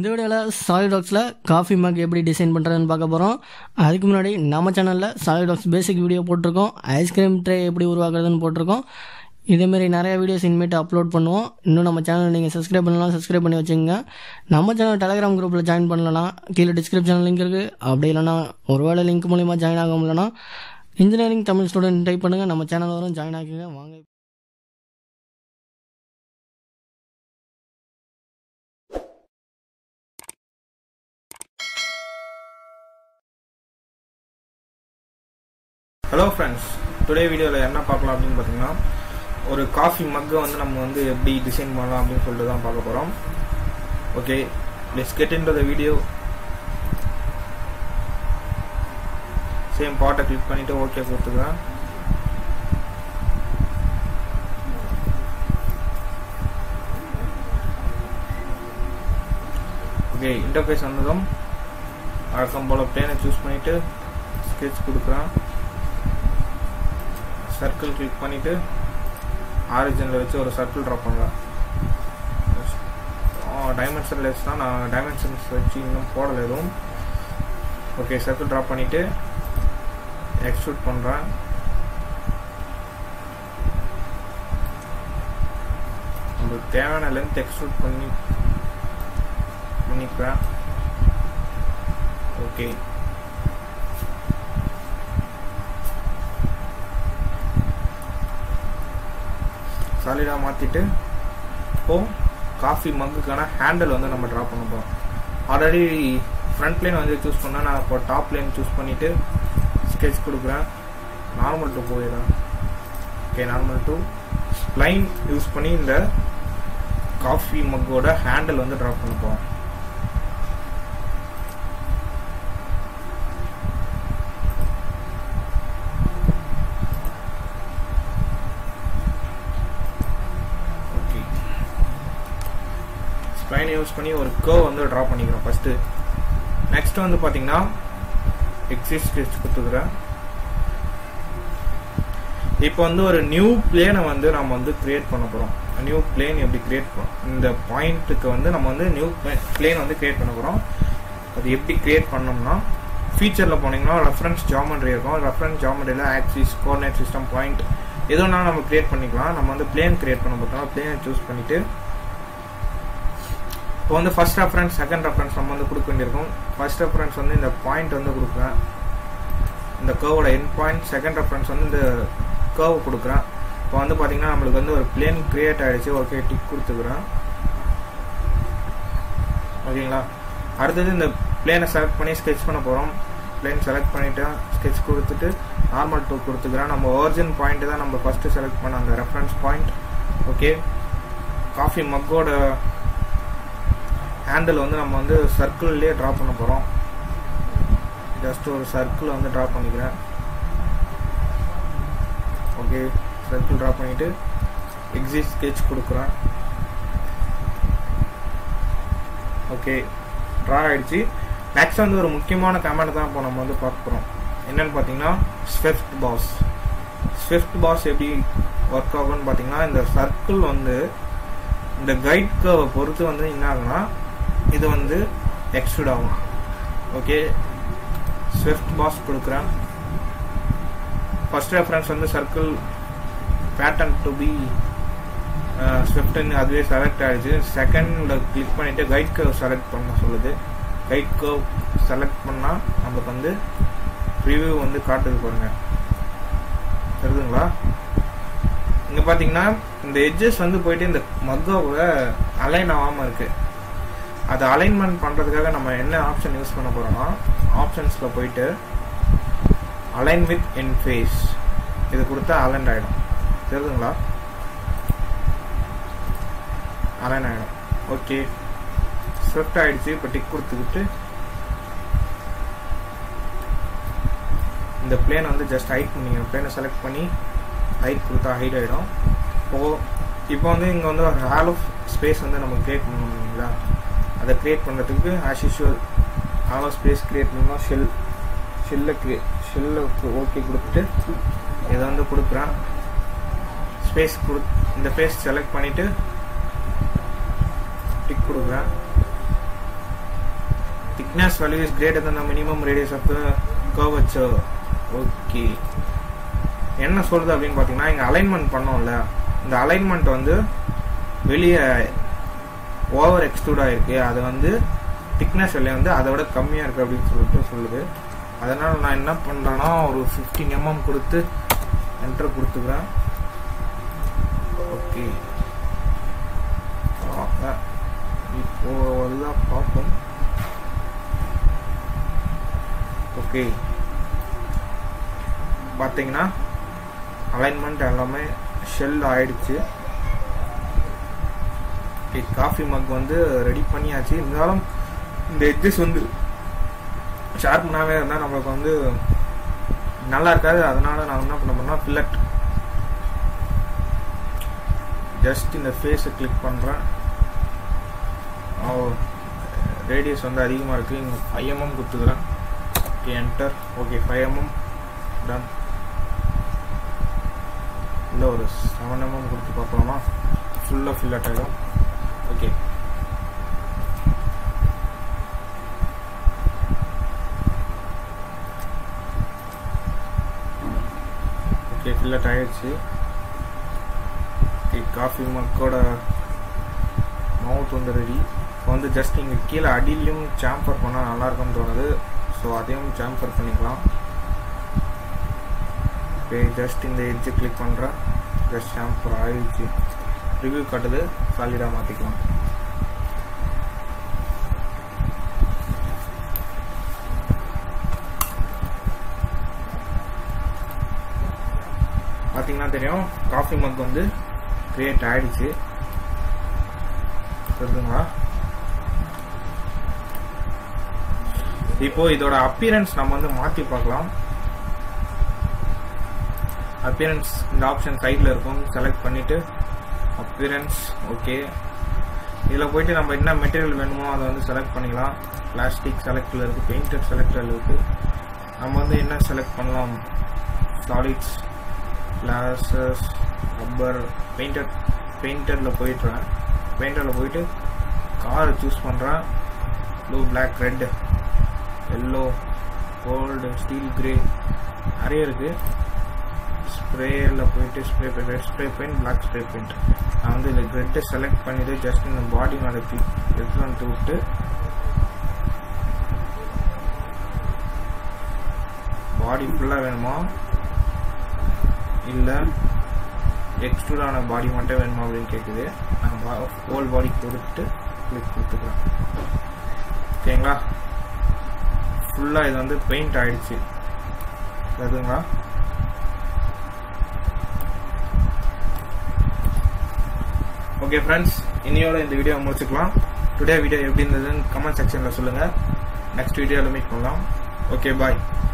இந்த வீடியோவில் சாலிடாக்ஸில் coffee mug எப்படி டிசைன் பண்ணுறதுன்னு பார்க்க போகிறோம் அதுக்கு முன்னாடி நம்ம சேனலில் சாலிடாக்ஸ் பேசிக் வீடியோ போட்டிருக்கோம் ஐஸ்கிரீம் ட்ரே எப்படி உருவாக்குறதுன்னு போட்டிருக்கோம் இதேமாரி நிறைய வீடியோஸ் இனிமேட்டு அப்லோட் பண்ணுவோம் இன்னும் நம்ம சேனல் நீங்கள் சப்ஸ்கிரைப் பண்ணலாம் சப்ஸ்கிரைப் பண்ணி வச்சுங்க நம்ம சேனல் டெலிகிராம் குரூப்பில் ஜாயின் பண்ணலனா கீழே டிஸ்கிரிப்ஷன் லிங்க் இருக்குது அப்படி இல்லைனா ஒருவேளை லிங்க் மூலிமா ஜாயின் ஆக முடியலனா இன்ஜினியரிங் தமிழ் ஸ்டூடெண்ட் டைப் பண்ணுங்கள் நம்ம சேனல் வரும் ஜாயின் ஆகிங்க வாங்க ஹலோ ஃப்ரெண்ட்ஸ் டுடே வீடியோவில் என்ன பார்க்கலாம் அப்படின்னு பார்த்தீங்கன்னா ஒரு காஃபி மக்கை வந்து நம்ம வந்து எப்படி டிசைன் பண்ணலாம் அப்படின்னு சொல்லிட்டு தான் பார்க்க போகிறோம் okay let's get in the video same பாட்டை கிளிக் பண்ணிவிட்டு ஓகே கொடுத்துக்கிறேன் ஓகே இன்டர்ஃபேஸ் வந்ததும் வழக்கம் போல் பிளேனை சூஸ் பண்ணிவிட்டு ஸ்கெட்ச் கொடுக்குறேன் சர்க்கிள் கிளிக் பண்ணிவிட்டு ஆரிஜினில் வச்சு ஒரு சர்க்கிள் ட்ரா பண்ணுறேன் டைமென்ஷன் லெஸ் தான் நான் டைமென்ஷன்ஸ் வச்சு இன்னும் போடலை எதுவும் ஓகே சர்க்கிள் ட்ரா பண்ணிவிட்டு எக்ஸ்ட்ரூட் பண்ணுறேன் நம்மளுக்கு தேவையான லென்த் எக்ஸ்ட்ரூட் பண்ணி பண்ணிக்கிறேன் ஓகே சாலிடாக மாற்றிட்டு இப்போது காஃபி மக்குக்கான ஹேண்டில் வந்து நம்ம ட்ரா பண்ண போகிறோம் ஆல்ரெடி ஃப்ரண்ட் லைன் வந்து சூஸ் பண்ணால் நான் இப்போ டாப் லைன் சூஸ் பண்ணிவிட்டு ஸ்கெட்ச் கொடுக்குறேன் நார்மல் டூ போயிடலாம் okay normal to line use பண்ணி இந்த காஃபி மக்கோட ஹேண்டில் வந்து ட்ரா பண்ண போகிறோம் ஓகே ஸ்ப்ளைனை யூஸ் பண்ணி ஒரு கர்வ் வந்து ட்ரா பண்ணிக்கிறோம் ஃபஸ்ட்டு நெக்ஸ்ட் வந்து பார்த்தீங்கன்னா எக்ஸிஸ்ட் ஸ்கெட்ச் கொடுத்துக்கிறேன் இப்போ வந்து ஒரு நியூ பிளேனை வந்து நம்ம வந்து கிரியேட் பண்ண போகிறோம் நியூ பிளேன் எப்படி கிரியேட் பண்ணோம் இந்த பாயிண்ட்டுக்கு வந்து நம்ம வந்து நியூ பிளேன் வந்து கிரியேட் பண்ண போகிறோம் அது எப்படி கிரியேட் பண்ணோம்னா ஃபீச்சரில் போனீங்கன்னா ரெஃபரன்ஸ் ஜாமெண்ட்ரி இருக்கும் ரெஃபரன்ஸ் ஜாமெண்ட்ரியில் ஆக்சிஸ் கோஆர்டினேட் சிஸ்டம் பாயிண்ட் எதுனா நம்ம கிரியேட் பண்ணிக்கலாம் நம்ம வந்து பிளேன் கிரியேட் பண்ண போகிறோம் பிளேனை சூஸ் பண்ணிவிட்டு இப்போ வந்து ஃபர்ஸ்ட் ரெஃபரன்ஸ் செகண்ட் ரெஃபரன்ஸ் நம்ம வந்து கொடுக்க வேண்டியிருக்கும் ஃபர்ஸ்ட் ரெஃபரன்ஸ் வந்து இந்த பாயிண்ட் வந்து கொடுக்குறேன் இந்த கர்வோட என் பாயிண்ட் செகண்ட் ரெஃபரன்ஸ் வந்து இந்த கர்வ் கொடுக்குறேன் இப்போ வந்து பார்த்தீங்கன்னா நம்மளுக்கு வந்து ஒரு பிளேன் கிரியேட் ஆகிடுச்சு ஓகே டிக் கொடுத்துக்கிறேன் ஓகேங்களா அடுத்தது இந்த பிளேனை செலக்ட் பண்ணி ஸ்கெட்ச் பண்ண போகிறோம் பிளேன் செலக்ட் பண்ணிவிட்டு ஸ்கெட்ச் கொடுத்துட்டு நார்மல் டூ கொடுத்துக்கிறேன் நம்ம ஒரிஜின் பாயிண்ட் தான் நம்ம ஃபஸ்ட்டு செலக்ட் பண்ண அந்த ரெஃபரன்ஸ் பாயிண்ட் ஓகே காஃபி மக்கோட ஹேண்டில் வந்து நம்ம வந்து சர்க்கிள்லேயே ட்ரா பண்ண போகிறோம் ஜஸ்ட் ஒரு சர்க்கிள் வந்து ட்ரா பண்ணிக்கிறேன் ஓகே சர்க்கிள் ட்ரா பண்ணிவிட்டு எக்ஸிட் ஸ்கெட்ச் கொடுக்குறேன் ஓகே ட்ரா ஆகிடுச்சு நெக்ஸ்ட் வந்து ஒரு முக்கியமான கமெண்ட் தான் இப்போ நம்ம வந்து பார்க்க போகிறோம் என்னன்னு பார்த்தீங்கன்னா ஸ்விஃப்ட் பாஸ் ஸ்விஃப்ட் பாஸ் எப்படி ஒர்க் ஆகும்னு பார்த்தீங்கன்னா இந்த சர்க்கிள் வந்து இந்த கைட் கர்வை பொறுத்து வந்து என்ன ஆகுனா இது வந்து எக்ஸ்ட்ரூட் ஆகும் ஓகே ஸ்விஃப்ட் பாஸ் கொடுக்குறேன் ஃபர்ஸ்ட் ரெஃபரன்ஸ் வந்து சர்க்கிள் பேட்டர்ன் டு பி ஸ்விஃப்ட்னு அதுவே செலக்ட் ஆகிடுச்சு செகண்டில் கிளிக் பண்ணிவிட்டு கைட் கர்வ் செலக்ட் பண்ண சொல்லுது கைட் கர்வ் செலக்ட் பண்ணால் நம்மளுக்கு வந்து ரிவ்யூ வந்து காட்டுது பாருங்க தெரியுதுங்களா இங்கே பார்த்தீங்கன்னா இந்த எட்ஜஸ் வந்து போயிட்டு இந்த மக்கோவை அலைன் ஆகாமல் இருக்கு அதை அலைன்மெண்ட் பண்ணுறதுக்காக நம்ம என்ன ஆப்ஷன் யூஸ் பண்ண போகிறோம்னா ஆப்ஷன்ஸில் போயிட்டு அலைன் வித் இன் ஃபேஸ் இது கொடுத்தா அலைன் ஆகிடும் தெரியுதுங்களா அலைன் ஆகிடும் ஓகே ஸ்விஃப்ட் ஆகிடுச்சு இப்போ டிக் கொடுத்துக்கிட்டு இந்த பிளேனை வந்து ஜஸ்ட் ஹைட் பண்ணிங்க பிளேனை செலக்ட் பண்ணி ஹைட் கொடுத்தா ஹைட் ஆகிடும் இப்போ இப்போ வந்து இங்கே வந்து ஒரு ஹால் ஆஃப் ஸ்பேஸ் வந்து நம்ம கிரியேட் பண்ணணும் இல்லைங்களா அதை கிரியேட் பண்ணுறதுக்கு as usual hall of space create பண்ணால் ஷெல் ஷெல்லை கிரியே ஷெல்லை ஓகே கொடுத்துட்டு இதை வந்து கொடுக்குறேன் ஸ்பேஸ் கொடு இந்த ஃபேஸ் செலக்ட் பண்ணிவிட்டு டிக் கொடுக்குறேன் thickness value is greater than the minimum radius of the curvature okay என்ன சொல்றது அப்படின்னு பார்த்தீங்கன்னா இங்கே அலைன்மெண்ட் பண்ணோம்ல இந்த அலைன்மெண்ட் வந்து வெளியே ஓவர் எக்ஸ்ட்ரூட் ஆயிருக்கு அது வந்து திக்னஸ் வெளியே வந்து அதை விட கம்மியாக இருக்கு அப்படின்னு சொல்லிட்டு சொல்லுது அதனால நான் என்ன பண்ணுறேன்னா ஒரு ஃபிஃப்டீன் எம்எம் கொடுத்து என்டர் கொடுத்துக்கிறேன் ஓகே இப்போ எல்லாம் பார்ப்போம் ஓகே பார்த்தீங்கன்னா அலைன்மெண்ட் எல்லாமே ஷெல் ஆயிடுச்சு காஃபி மக் வந்து ரெடி பண்ணியாச்சு இருந்தாலும் இந்த எட்ஜஸ் வந்து ஷார்ப்னாவே இருந்தால் நம்மளுக்கு வந்து நல்லா இருக்காது அதனால நான் என்ன பண்ண போறேன்னா ஃபில்லட் ஜஸ்ட் இந்த ஃபேஸை கிளிக் பண்ணுறேன் ரேடியஸ் வந்து அதிகமாக இருக்குது இங்கே ஃபைவ் எம்எம் கொடுத்துக்கிறேன் okay enter okay five MM done இல்லை ஒரு செவன் எம்எம் கொடுத்து பார்க்கலாமா ஃபுல்லாக ஃபில்லட் ஆகிடும் ஓகே ஓகே ஃபில்லட் ஆயிடுச்சு ஓகே காஃபி மக்கோட மவுத் வந்து ரெடி இப்போ வந்து ஜஸ்ட் இங்கே கீழே அடியிலையும் சாம்பர் பண்ணால் நல்லாயிருக்கும்னு தோணுது ஸோ அதையும் சாம்பர் பண்ணிக்கலாம் ஓகே ஜஸ்ட் இந்த எட்ஜை கிளிக் பண்ணுறேன் ஜஸ்ட் சாம்பர் ஆயிடுச்சு ரிவ்யூ காட்டுது சாலிடாக மாற்றிக்கலாம் பார்த்தீங்கன்னா தெரியும் காஃபி மக் வந்து கிரியேட் ஆயிடுச்சு புரியுதுங்களா இப்போ இதோட அப்பியரன்ஸ் நம்ம வந்து மாற்றி பார்க்கலாம் அப்பியரன்ஸ் இந்த ஆப்ஷன் சைடில் இருக்கும் செலக்ட் பண்ணிட்டு அப்பியரன்ஸ் ஓகே இதில் போயிட்டு நம்ம என்ன மெட்டீரியல் வேணுமோ அதை வந்து செலக்ட் பண்ணிக்கலாம் பிளாஸ்டிக் செலக்டில் இருக்குது பெயிண்டட் செலக்டில் இருக்குது நம்ம வந்து என்ன செலக்ட் பண்ணலாம் சாலிட்ஸ் கிளாஸஸ் ரப்பர் பெயிண்டட் பெயிண்டரில் போயிட்டுறேன் பெயிண்டரில் போயிட்டு காரை சூஸ் பண்ணுறேன் blue black red yellow gold steel grey நிறைய இருக்குது ஸ்ப்ரேயில் போயிட்டு spray paint red spray paint black spray paint நான் வந்து இந்த ரெட்டை செலக்ட் பண்ணிவிட்டு ஜஸ்ட் இந்த பாடி மேலே கிளிக் எடுத்துட்டு விட்டு பாடி ஃபுல்லாக வேணுமா இல்லை எக்ஸ்ட்ரூடான பாடி மட்டும் வேணுமா அப்படின்னு கேட்குது நான் ஹோல் பாடி கொடுத்துட்டு கிளிக் கொடுத்துக்கிறேன் ஓகேங்களா ஃபுல்லாக இது வந்து பெயிண்ட் ஆயிடுச்சு அதுங்களா ஓகே ஃப்ரெண்ட்ஸ் இனியோட இந்த வீடியோ முடிச்சுக்கலாம் டுடே வீடியோ எப்படி இருந்ததுன்னு கமெண்ட் செக்ஷனில் சொல்லுங்கள் நெக்ஸ்ட் வீடியோவில் மீட் பண்ணலாம் ஓகே பாய்